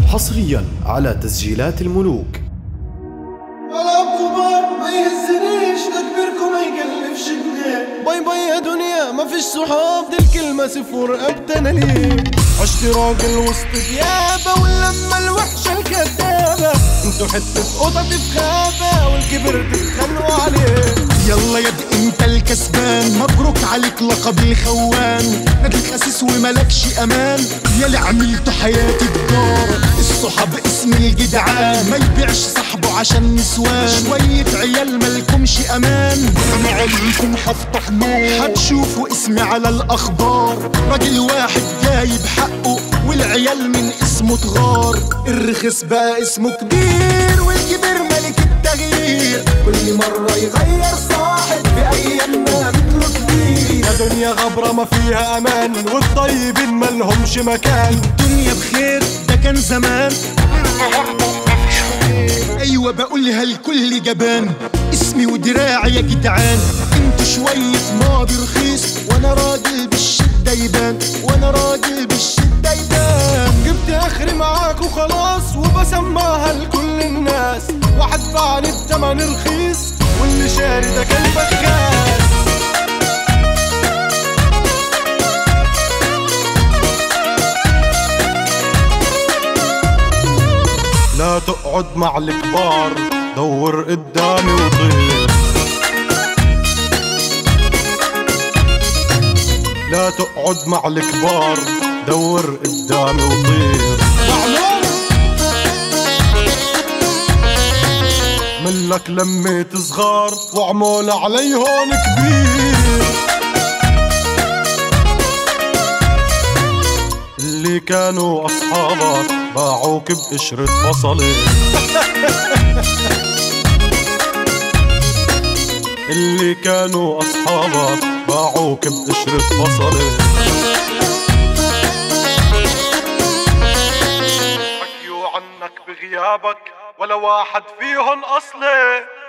حصريا على تسجيلات الملوك ولا كبار ما يهزنيش تكبيركم ما يكلفش جنيه باي باي يا دنيا ما فيش صحاب دي الكلمة صفر ابدا ليه عشت راجل وسط ديابة واللمة الوحشة الكدابة انتوا حتة قطط في غابة والكبر تتخانقوا عليه يلا يا دي انت الكسبان مبروك عليك لقب الخوان نادي الخسيس وملكش امان يا اللي عملته حياتي الدار الصحاب اسم الجدعان ما يبيعش صاحبه عشان نسوان شوية عيال مالكمش امان انا عليكم هفتح نار هتشوفوا اسمي على الاخبار راجل واحد جايب حقه والعيال من اسمه تغار الرخيص بقى اسمه كبير والكبير ملك التغيير كل مرة يغير صاحب في ايامنا مثله كبير يا دنيا غبرة ما فيها امان والطيبين مالهمش مكان الدنيا بخير ده كان زمان ايوه بقولها لكل جبان اسمي ودراعي يا جدعان انتوا شوية ماضي رخيص وانا راجل بالشدة يبان وانا راجل بالشدة يبان جبت اخري معاك وخلاص وبسمعها لكل الناس واحد باعني بتمن رخيص واللي شاري ده كان بخاس لا تقعد مع الكبار دور قدامي وطير لا تقعد مع الكبار دور قدامي وطير ملك لميت صغار وعمول عليهن كبير اللي كانوا أصحابك باعوك بقشرة بصلة اللي كانوا أصحابك باعوك بقشرة بصلة حكيوا عنك بغيابك ولا واحد فيهن أصلي